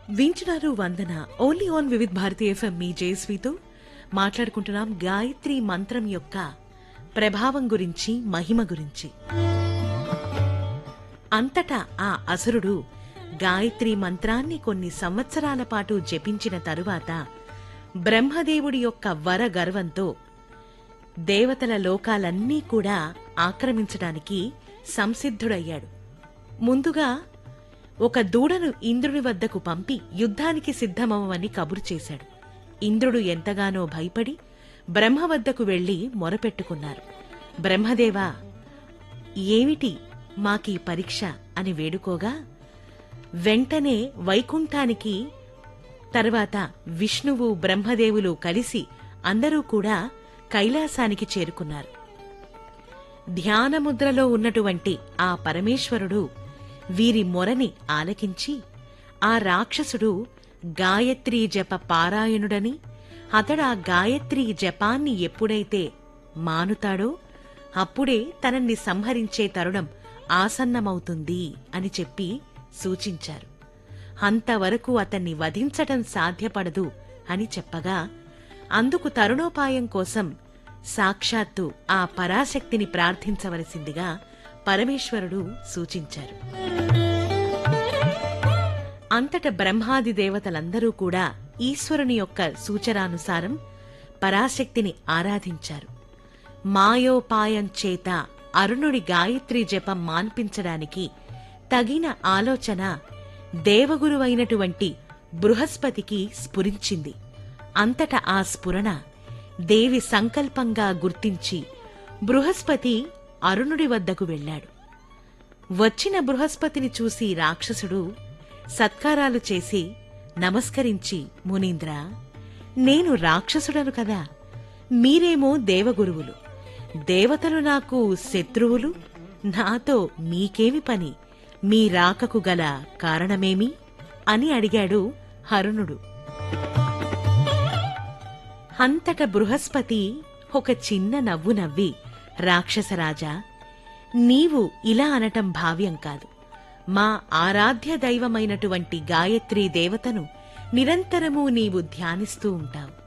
వింటున్నారు Vandana only on Vividh Bharati FM మీ జయశ్రీతో మాట్లాడుకుంటున్నాం గాయత్రి మంత్రం యొక్క ప్రభావం గురించి మహిమ గురించి అంతటా ఆ అసురుడు గాయత్రి మంత్రాన్ని కొన్ని సంవత్సరాల పాటు జపించిన తరువాత బ్రహ్మదేవుడి యొక్క వర గర్వంతో దేవతల లోకాలన్నీ కూడా ఆక్రమించడానికి సంసిద్ధుడయ్యాడు ముందుగా ఒక దూడను ఇంద్రుని వద్దకు పంపి యుద్ధానికి సిద్ధమవమని కబురు చేశాడు ఇంద్రుడు ఎంతగానో భయపడి బ్రహ్మ వద్దకు వెళ్లి మొరపెట్టుకున్నారు బ్రహ్మదేవా ఏమిటి మాకీ పరీక్ష అని వేడుకోగా వెంటనే వైకుంఠానికి తర్వాత విష్ణువు బ్రహ్మదేవులు కలిసి అందరూ కూడా కైలాసానికి చేరుకున్నారు ధ్యానముద్రలో ఉన్నటువంటి ఆ పరమేశ్వరుడు వీరి మొరని ఆలకించి ఆ రాక్షసుడు గాయత్రీ జప పారాయణుడని అతడా గాయత్రీ జపాన్ని ఎప్పుడైతే మానుతాడో అప్పుడే తనని సంహరించే తరుణం ఆసన్నమవుతుంది అని చెప్పి సూచించారు అంతవరకు అతన్ని వధించటం సాధ్యపడదు అని చెప్పగా అందుకు తరుణోపాయం కోసం సాక్షాత్తు ఆ పరాశక్తిని ప్రార్థించవలసిందిగా పరమేశ్వరుడు సూచించారు అంతట బ్రహ్మాది దేవతలందరూ కూడా ఈశ్వరుని యొక్క సూచనానుసారం పరాశక్తిని ఆరాధించారు మాయోపాయం చేత అరుణుడి గాయత్రి జపం మాన్పించడానికి తగిన ఆలోచన దేవగురువైనటువంటి బృహస్పతికి స్ఫురించింది అంతట ఆ స్ఫురణ దేవి సంకల్పంగా గుర్తించి బృహస్పతి అరుణుడి వద్దకు వెళ్ళాడు వచ్చిన బృహస్పతిని చూసి రాక్షసుడు సత్కారాలు చేసి నమస్కరించి మునీంద్ర నేను రాక్షసుడను కదా మీరేమో దేవగురువులు దేవతలు నాకు శత్రువులు నాతో మీకేమి పని మీ రాకకు గల కారణమేమి అని అడిగాడు హరుణుడు అంతట బృహస్పతి ఒక చిన్న నవ్వు నవ్వి రాక్షసరాజా నీవు ఇలా అనటం భావ్యం కాదు మా ఆరాధ్య దైవమైనటువంటి గాయత్రీ దేవతను నిరంతరము నీవు ధ్యానిస్తూ ఉంటావు